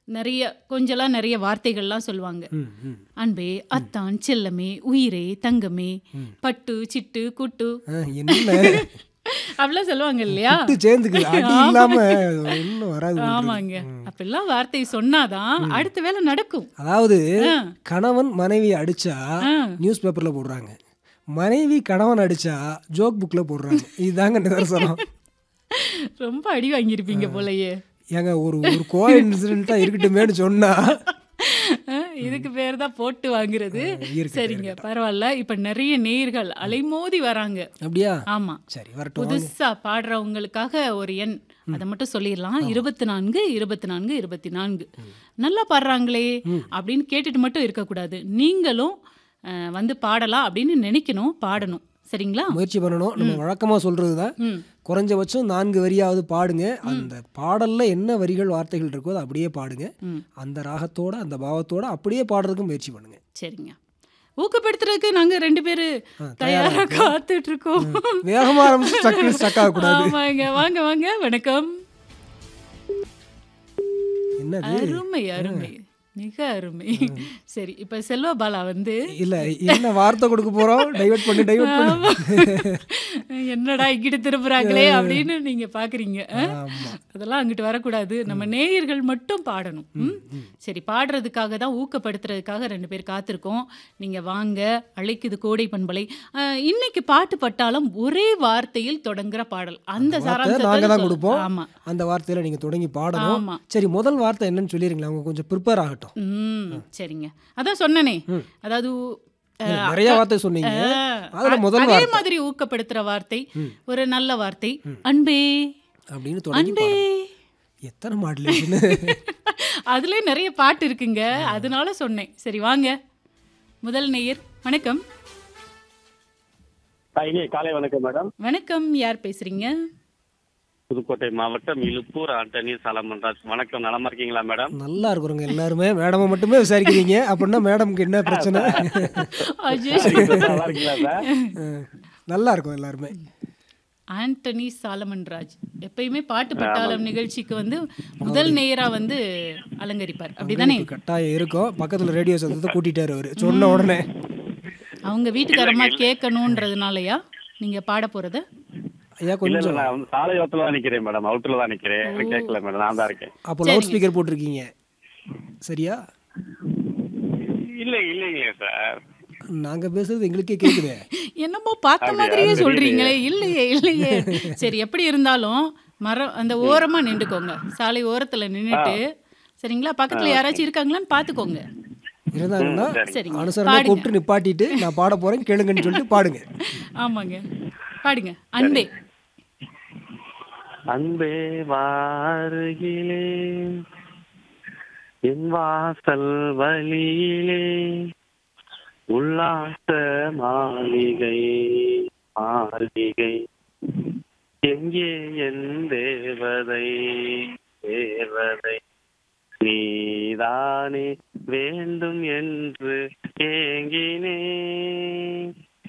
நிறைய கொஞ்சலாம் நிறைய வார்த்தைகள்லாம் சொல்லுவாங்க ம், ம். அன்பே அத்தான் செல்லமே உயிரே தங்கமே பட்டு சிட்டு குட்டு ஆ, என்ன அப்படிலாம் சொல்லுவாங்க இல்லையா விட்டு சேர்ந்துக்குது அடி இல்லாம இன்னும் வராது உங்களுக்கு. ஆமாங்க அப்பெல்லாம் வார்த்தை சொன்னாதான் அடுத்த வேலை நடக்கும் அதாவது ஆ. கணவன் மனைவி அடிச்சா ஆ. நியூஸ் பேப்பர்ல போடுறாங்க மனைவி கணவன் அடிச்சா ஜோக் புக்ல போடுறாங்க இதுதாங்க நிதர்சனம் ரொம்ப அடி வாங்கியிருப்பீங்க போலயே ஏங்க ஒரு ஒரு கோ இன்சிடென்ட்டா இருக்கட்டுமேன்னு சொன்னா ஆ, இதுக்கு பேர் தான் போட்டு வாங்குறது இருக்கட்டும், சரிங்க பரவாயில்ல இப்ப நிறைய நேயர்கள் அலைமோதி வராங்க அப்படியா ஆமா சரி வரட்டும் புதுசா பாடுறவங்களுக்காக ஒரு எண் அதை மட்டும் சொல்லிடலாம் இருபத்தி நான்கு இருபத்தி நான்கு இருபத்தி நான்கு நல்லா பாடுறாங்களே அப்படின்னு கேட்டுட்டு மட்டும் இருக்கக்கூடாது நீங்களும் அஹ், வந்து பாடலாம் அப்படின்னு நினைக்கணும் பாடணும் சரிங்களா முயற்சி பண்ணணும் நம்ம வழக்கமா சொல்றதுதான் ம் குறைஞ்சபட்சம் நான்கு வரியாவது பாடுங்க அந்த பாடல்ல என்ன வரிகள் வார்த்தைகள் இருக்கோ அதை அப்படியே பாடுங்க ம் அந்த ராகத்தோட அந்த பாவத்தோட அப்படியே பாடுறதுக்கு முயற்சி பண்ணுங்க சரிங்க ஊக்கப்படுத்துறதுக்கு நாங்க ரெண்டு பேரு தயாரா காத்துட்டு இருக்கோம் வேகமா ஆரம்பிச்சு ஸ்டக் ஸ்டக் ஆகக்கூடாது ஆமாங்க வாங்க வாங்க வணக்கம் என்னது அருமை அருமை மிக அருமை சரி இப்ப செல்வ பாலா வந்து இல்ல என்ன வார்த்தை கொடுக்க போறோம் டைவர்ட் பண்ணி டைவர்ட் பண்ணி என்னடா இங்கிட்டு திரும்புறாங்களே அப்படின்னு நீங்க பாக்குறீங்க ஆ? ஆமா அதெல்லாம் அங்கிட்டு வரக்கூடாது நம்ம நேயர்கள் மட்டும் பாடணும் ம்? சரி பாடுறதுக்காக தான் ஊக்கப்படுத்துறதுக்காக ரெண்டு பேர் காத்திருக்கோம் நீங்க வாங்க அழைக்குது கோடை பண்பலை ஆ, இன்னைக்கு பாட்டு பட்டாலும் ஒரே வார்த்தையில் தொடங்குற பாடல் அந்த வார்த்தை சாராம்சத்தை நாங்க தான் சொல்ல- கொடுப்போம் ஆமா அந்த வார்த்தையில நீங்க தொடங்கி பாடணும் ஆமா சரி முதல் வார்த்தை என்னன்னு சொல்லிருங்களா அவங்க கொஞ்சம் ப்ரிப்பேர் ஆகட்டும் ம் சரிங்க அதான் சொன்னனே அதாவது இல்ல, நிறைய வார்த்தை சொன்னீங்க ஆ, அதுல முதல் அதே வார்த்தை மாதிரி ஊக்கப்படுத்துற வார்த்தை ஒரு நல்ல வார்த்தை அன்பே அப்படின்னு தொடங்கி அன்பே பாடணும். எத்தனை மாடலேஷன் அதுலயே நிறைய பாட்டு இருக்குங்க அதனால சொன்னேன் சரி வாங்க முதல் நேயர் வணக்கம் இனிய காலை வணக்கம் மேடம் வணக்கம் யார் பேசுறீங்க புதுக்கோட்டை மாவட்டம் இலுப்பூர் ஆண்டனி சாலமன்ராஜ் வணக்கம் நலமா இருக்கீங்களா மேடம் நல்லா இருக்கிறவங்க எல்லாருமே மேடமை மட்டுமே விசாரிக்கிறீங்க அப்படின்னா மேடம்க்கு என்ன பிரச்சனை அஜய் நல்லா இருக்கீங்களா சார் அஹ், நல்லா இருக்கும் எல்லாருமே ஆண்டனி சாலமன்ராஜ் எப்பயுமே பாட்டு பட்டாளம் நிகழ்ச்சிக்கு வந்து முதல் நேயரா வந்து அலங்கரிப்பார் அப்படிதானே இப்ப கட்டாயம் இருக்கும் பக்கத்துல ரேடியோ சத்தத்தை கூட்டிட்டாரு அவரு சொன்ன உடனே அவங்க வீட்டுக்காரமா கேட்கணுன்றதுனாலயா நீங்க பாட போறது ஐயா இல்ல கொஞ்சம் இல்ல நான் வந்து சாலையோரத்துல தான் நிக்கிறேன் மேடம் அவுட்டர்ல தான் நிக்கிறேன் எனக்கு கேட்கல மேடம் நான் தான் இருக்கேன் அப்போ லவுட் ஸ்பீக்கர் போட்டிருக்கீங்க சரியா இல்ல இல்லைங்களே சார் நாங்க பேசுறது எங்களுக்கே கேக்குதே என்னமோ பார்த்த மாதிரியே சொல்றீங்களே இல்லையே இல்லையே சரி எப்படி இருந்தாலும் மரம் அந்த ஓரமா நின்றுக்கோங்க சாலை ஓரத்துல நின்னுட்டு சரிங்களா பக்கத்துல யாராச்சும் இருக்காங்களான்னு பாத்துக்கோங்க இருந்தாங்கன்னா சரிங்க அனுசரணை கூப்பிட்டு நிப்பாட்டிட்டு நான் பாட போறேன் கேளுங்கன்னு சொல்லிட்டு பாடுங்க ஆமாங்க பாடுங்க அன்பே அன்பே வாருகிலே என் வாசல் வழியிலே உல்லாச மாளிகை மாளிகை எங்கே என் தேவதை தேவதை நீதானே வேண்டும் என்று ஏங்கினேன்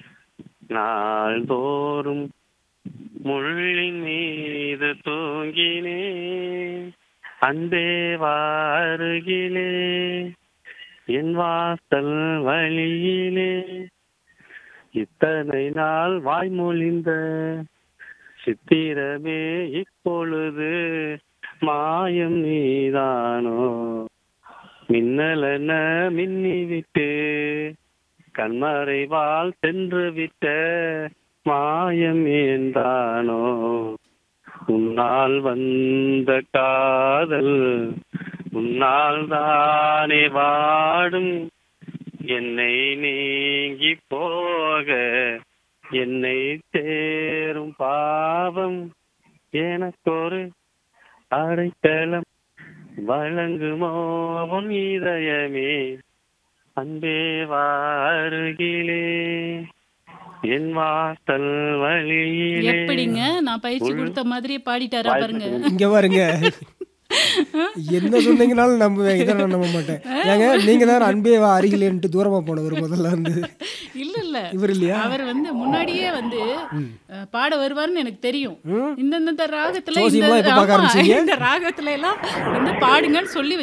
நாள்தோறும் முள்ளின் மீது தூங்கினேன் அன்பே வாருகிலே என் வாசல் வழியிலே இத்தனை நாள் வாய்மொழிந்த சித்திரமே இப்பொழுது மாயம் நீதானோ மின்னலென மின்னிவிட்டு கண்மறைவால் சென்று விட்ட மாயம் ஏந்தானோ உன்னால் வந்த காதல் உன்னால் தானே வாடும் என்னை நீங்கி போக என்னை சேரும் பாவம் எனக்கொரு அடைக்கலம் வழங்குமோ உன் இதயமே அன்பே வாருகிலே என் வாசல் வழியிலே எப்படிங்க நான் பயிற்சி கொடுத்த மாதிரியே பாடிட்டாரா பாருங்க இங்க பாருங்க என்ன சொன்னீங்கனாலும் நம்புவேன் இதை நான் நம்ப மாட்டேன் ஏங்க நீங்க தான் அன்பே வா அருகிலேன்ட்டு தூரமா போனவர் முதல்ல இருந்து இல்ல இல்ல இவர் இல்லையா அவர் வந்து முன்னாடியே வந்து அஹ், பாட வருவார்னு எனக்கு தெரியும் ம். இந்தந்த ராகத்துல ஜோசியம்லாம் இந்த இப்ப பார்க்க ஆமா, ஆரம்பிச்சீங்க? இந்த ராகத்துல எல்லாம் வந்து பாடுங்கன்னு சொல்லி